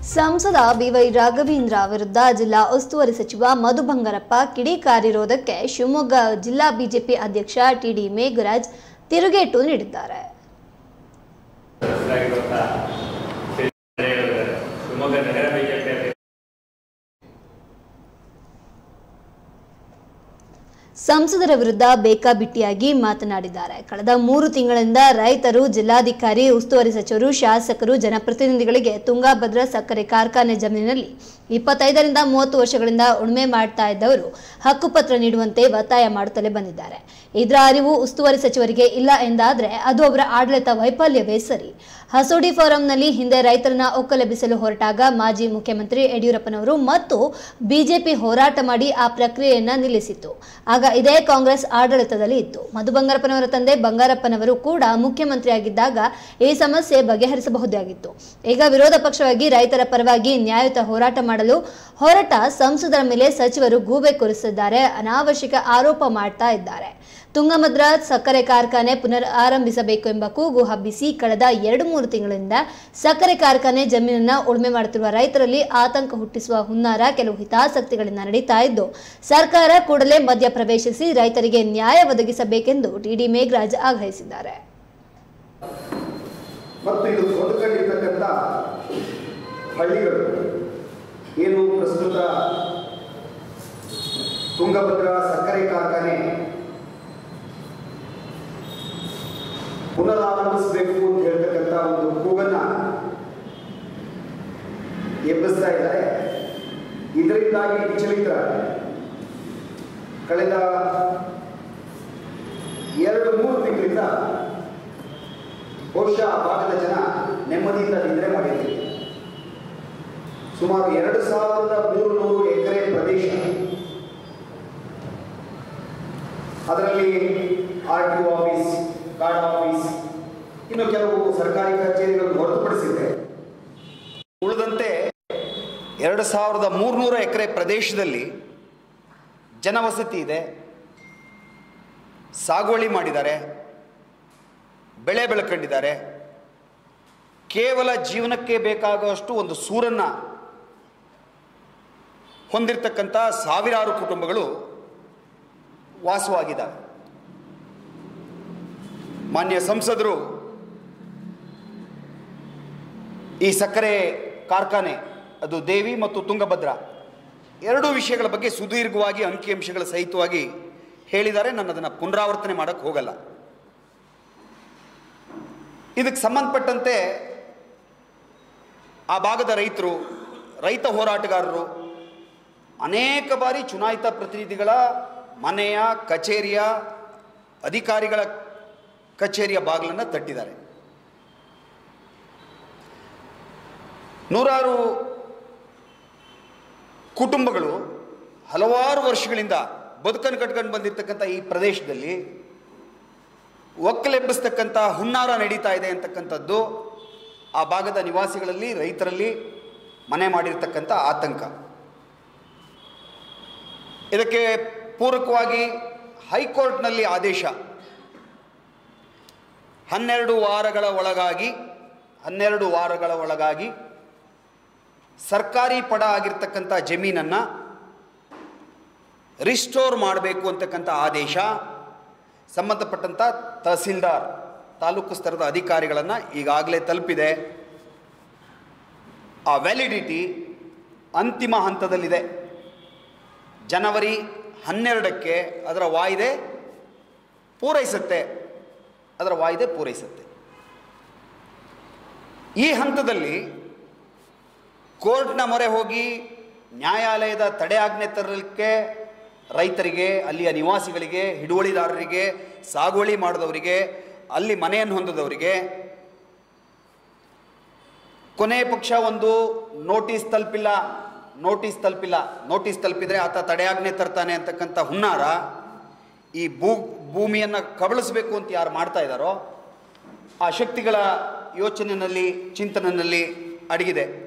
ಸಂಸದ ಬಿವೈ ರಾಘವೇಂದ್ರ ವಿರುದ್ಧ ಜಿಲ್ಲಾ ಉಸ್ತುವಾರಿ ಸಚಿವ ಮಧು ಬಂಗಾರಪ್ಪ ಕಿಡಿಕಾರಿರೋದಕ್ಕೆ ಶಿವಮೊಗ್ಗ ಜಿಲ್ಲಾ ಬಿಜೆಪಿ ಅಧ್ಯಕ್ಷ ಟಿಡಿ ಮೇಘರಾಜ್ ತಿರುಗೇಟು ನೀಡಿದ್ದಾರೆ ಹೆಸರಾಗಿರುವಂಥ ಶ್ರೀ ನಡೆಯಲಿದ್ದಾರೆ. ಶಿವಮೊಗ್ಗ ನಗರ ಬಿಜೆಪಿ ಅಧ್ಯಕ್ಷ ಸಂಸದರ ವಿರುದ್ಧ ಬೇಕಾಬಿಟ್ಟಿಯಾಗಿ ಮಾತನಾಡಿದ್ದಾರೆ ಕಳೆದ ಮೂರು ತಿಂಗಳಿಂದ ರೈತರು ಜಿಲ್ಲಾಧಿಕಾರಿ ಉಸ್ತುವಾರಿ ಸಚಿವರು ಶಾಸಕರು ಜನಪ್ರತಿನಿಧಿಗಳಿಗೆ ತುಂಗಾಭದ್ರಾ ಸಕ್ಕರೆ ಕಾರ್ಖಾನೆ ಜಮೀನಿನಲ್ಲಿ ಇಪ್ಪತ್ತೈದರಿಂದ ಮೂವತ್ತು ವರ್ಷಗಳಿಂದ ಉಳುಮೆ ಮಾಡ್ತಾ ಇದ್ದವರು ಹಕ್ಕುಪತ್ರ ನೀಡುವಂತೆ ಒತ್ತಾಯ ಮಾಡುತ್ತಲೇ ಬಂದಿದ್ದಾರೆ ಇದರ ಅರಿವು ಉಸ್ತುವಾರಿ ಸಚಿವರಿಗೆ ಇಲ್ಲ ಎಂದಾದ್ರೆ ಅದು ಅವರ ಆಡಳಿತ ವೈಫಲ್ಯವೇ ಸರಿ ಹಸೋಡಿ ಫೋರಂನಲ್ಲಿ ಹಿಂದೆ ರೈತರನ್ನ ಒಕ್ಕಲೆಬ್ಬಿಸಲು ಹೊರಟಾಗ ಮಾಜಿ ಮುಖ್ಯಮಂತ್ರಿ ಯಡಿಯೂರಪ್ಪನವರು ಮತ್ತು ಬಿಜೆಪಿ ಹೋರಾಟ ಮಾಡಿ ಆ ಪ್ರಕ್ರಿಯೆಯನ್ನ ನಿಲ್ಲಿಸಿತ್ತು ಆಗ ಇದೇ ಕಾಂಗ್ರೆಸ್ ಆಡಳಿತದಲ್ಲಿ ಇತ್ತು ಮಧು ಬಂಗಾರಪ್ಪನವರ ತಂದೆ ಬಂಗಾರಪ್ಪನವರು ಕೂಡ ಮುಖ್ಯಮಂತ್ರಿಯಾಗಿದ್ದಾಗ ಈ ಸಮಸ್ಯೆ ಬಗೆಹರಿಸಬಹುದಾಗಿತ್ತು ಈಗ ವಿರೋಧ ಪಕ್ಷವಾಗಿ ರೈತರ ಪರವಾಗಿ ನ್ಯಾಯಯುತ ಹೋರಾಟ ಮಾಡಲು ಹೊರಟ ಸಂಸದರ ಮೇಲೆ ಸಚಿವರು ಗೂಬೆ ಕೂರಿಸಿದ್ದಾರೆ ಅನಾವಶ್ಯಕ ಆರೋಪ ಮಾಡ್ತಾ ಇದ್ದಾರೆ ತುಂಗಭದ್ರಾ ಸಕ್ಕರೆ ಕಾರ್ಖಾನೆ ಪುನರ್ ಆರಂಭಿಸಬೇಕು ಎಂಬ ಕೂಗು ಹಬ್ಬಿಸಿ ಕಳೆದ ಎರಡು ಮೂರು ತಿಂಗಳಿಂದ ಸಕ್ಕರೆ ಕಾರ್ಖಾನೆ ಜಮೀನನ್ನ ಉಳುಮೆ ಮಾಡುತ್ತಿರುವ ರೈತರಲ್ಲಿ ಆತಂಕ ಹುಟ್ಟಿಸುವ ಹುನ್ನಾರ ಕೆಲವು ಹಿತಾಸಕ್ತಿಗಳಿಂದ ನಡೀತಾ ಇದ್ದು ಸರ್ಕಾರ ಕೂಡಲೇ ಮಧ್ಯ ಪ್ರವೇಶಿಸಿ ರೈತರಿಗೆ ನ್ಯಾಯ ಒದಗಿಸಬೇಕೆಂದು ಟಿಡಿ ಮೇಘರಾಜ್ ಆಗ್ರಹಿಸಿದ್ದಾರೆ ಮತ್ತು ಇದು ಹೊಂದ್ಕೊಂಡಿರ್ತಕ್ಕಂಥ ಹಳ್ಳಿಗಳು ಏನು ಪ್ರಸ್ತುತ ತುಂಗಭದ್ರಾ ಸಕ್ಕರೆ ಕಾರ್ಖಾನೆ ಪುನರಾರಂಭಿಸಬೇಕು ಅಂತ ಹೇಳ್ತಕ್ಕಂಥ ಒಂದು ಕೂಗನ್ನ ಎಬ್ಬಿಸ್ತಾ ಇದ್ದಾರೆ ಇದರಿಂದಾಗಿ ವಿಚಲಿತ ಕಳೆದ ಎರಡು ಮೂರು ತಿಂಗಳಿಂದ ಬಹುಶಃ ಆ ಭಾಗದ ಜನ ನೆಮ್ಮದಿಯಿಂದ ನಿದ್ರೆ ಮಾಡಿದ್ರು ಸುಮಾರು ಎರಡು ಸಾವಿರದ ಮೂರು ನೂರು ಎಕರೆ ಪ್ರದೇಶ ಅದರಲ್ಲಿ R T office card office ಇನ್ನು ಕೆಲವು ಸರ್ಕಾರಿ ಕಚೇರಿಗಳನ್ನು ಹೊರತುಪಡಿಸಿದ್ರೆ ಉಳಿದಂತೆ ಎರಡು ಸಾವಿರದ ಮೂರುನೂರು ಎಕರೆ ಪ್ರದೇಶದಲ್ಲಿ ಜನವಸತಿ ಇದೆ ಸಾಗುವಳಿ ಮಾಡಿದ್ದಾರೆ ಬೆಳೆ ಬೆಳ್ಕೊಂಡಿದ್ದಾರೆ ಕೇವಲ ಜೀವನಕ್ಕೆ ಬೇಕಾಗುವಷ್ಟು ಒಂದು ಸೂರನ್ನ ಹೊಂದಿರತಕ್ಕಂಥ ಸಾವಿರಾರು ಕುಟುಂಬಗಳು ವಾಸವಾಗಿದ್ದಾವೆ ಮಾನ್ಯ ಸಂಸದರು ಈ ಸಕ್ಕರೆ ಕಾರ್ಖಾನೆ ಅದು ದೇವಿ ಮತ್ತು ತುಂಗಭದ್ರಾ ಎರಡೂ ವಿಷಯಗಳ ಬಗ್ಗೆ ಸುದೀರ್ಘವಾಗಿ ಅಂಕಿಅಂಶಗಳ ಸಹಿತವಾಗಿ ಹೇಳಿದ್ದಾರೆ ನಾನು ಅದನ್ನು ಪುನರಾವರ್ತನೆ ಮಾಡೋಕ್ಕೆ ಹೋಗಲ್ಲ ಇದಕ್ಕೆ ಸಂಬಂಧಪಟ್ಟಂತೆ ಆ ಭಾಗದ ರೈತರು ರೈತ ಹೋರಾಟಗಾರರು ಅನೇಕ ಬಾರಿ ಚುನಾಯಿತ ಪ್ರತಿನಿಧಿಗಳ ಮನೆಯ ಕಚೇರಿಯ ಅಧಿಕಾರಿಗಳ ಕಚೇರಿಯ ಬಾಗಿಲನ್ನು ತಟ್ಟಿದ್ದಾರೆ ನೂರಾರು ಕುಟುಂಬಗಳು ಹಲವಾರು ವರ್ಷಗಳಿಂದ ಬದುಕನ್ನು ಕಟ್ಕೊಂಡು ಬಂದಿರತಕ್ಕಂಥ ಈ ಪ್ರದೇಶದಲ್ಲಿ ಒಕ್ಕಲೆಬ್ಬಿಸ್ತಕ್ಕಂಥ ಹುನ್ನಾರ ನಡೀತಾ ಇದೆ ಅಂತಕ್ಕಂಥದ್ದು ಆ ಭಾಗದ ನಿವಾಸಿಗಳಲ್ಲಿ ರೈತರಲ್ಲಿ ಮನೆ ಮಾಡಿರ್ತಕ್ಕಂಥ ಆತಂಕ ಇದಕ್ಕೆ ಪೂರಕವಾಗಿ ಹೈಕೋರ್ಟ್ನಲ್ಲಿ ಆದೇಶ ಹನ್ನೆರಡು ವಾರಗಳ ಒಳಗಾಗಿ ಹನ್ನೆರಡು ವಾರಗಳ ಒಳಗಾಗಿ ಸರ್ಕಾರಿ ಪಡ ಆಗಿರ್ತಕ್ಕಂಥ ಜಮೀನನ್ನು ರಿಸ್ಟೋರ್ ಮಾಡಬೇಕು ಅಂತಕ್ಕಂಥ ಆದೇಶ ಸಂಬಂಧಪಟ್ಟಂಥ ತಹಸೀಲ್ದಾರ್ ತಾಲೂಕು ಸ್ತರದ ಅಧಿಕಾರಿಗಳನ್ನು ಈಗಾಗಲೇ ತಲುಪಿದೆ ಆ ವ್ಯಾಲಿಡಿಟಿ ಅಂತಿಮ ಹಂತದಲ್ಲಿದೆ ಜನವರಿ ಹನ್ನೆರಡಕ್ಕೆ ಅದರ ವಾಯ್ದೆ ಪೂರೈಸುತ್ತೆ ಅದರ ವಾಯ್ದೆ ಪೂರೈಸುತ್ತೆ ಈ ಹಂತದಲ್ಲಿ ಕೋರ್ಟ್ನ ಮೊರೆ ಹೋಗಿ ನ್ಯಾಯಾಲಯದ ತಡೆಯಾಜ್ಞೆ ತರಲಿಕ್ಕೆ ರೈತರಿಗೆ ಅಲ್ಲಿಯ ನಿವಾಸಿಗಳಿಗೆ ಹಿಡುವಳಿದಾರರಿಗೆ ಸಾಗುವಳಿ ಮಾಡಿದವರಿಗೆ ಅಲ್ಲಿ ಮನೆಯನ್ನು ಹೊಂದಿದವರಿಗೆ ಕೊನೆ ಪಕ್ಷ ಒಂದು ನೋಟಿಸ್ ತಲುಪಿಲ್ಲ ನೋಟಿಸ್ ತಲುಪಿಲ್ಲ ನೋಟಿಸ್ ತಲುಪಿದರೆ ಆತ ತಡೆಯಾಜ್ಞೆ ತರ್ತಾನೆ ಅಂತಕ್ಕಂಥ ಹುನ್ನಾರ ಈ ಭೂ ಭೂಮಿಯನ್ನು ಕಬಳಿಸಬೇಕು ಅಂತ ಯಾರು ಮಾಡ್ತಾ ಇದ್ದಾರೋ ಆ ಶಕ್ತಿಗಳ ಯೋಚನೆಯಲ್ಲಿ ಚಿಂತನೆಯಲ್ಲಿ ಅಡಗಿದೆ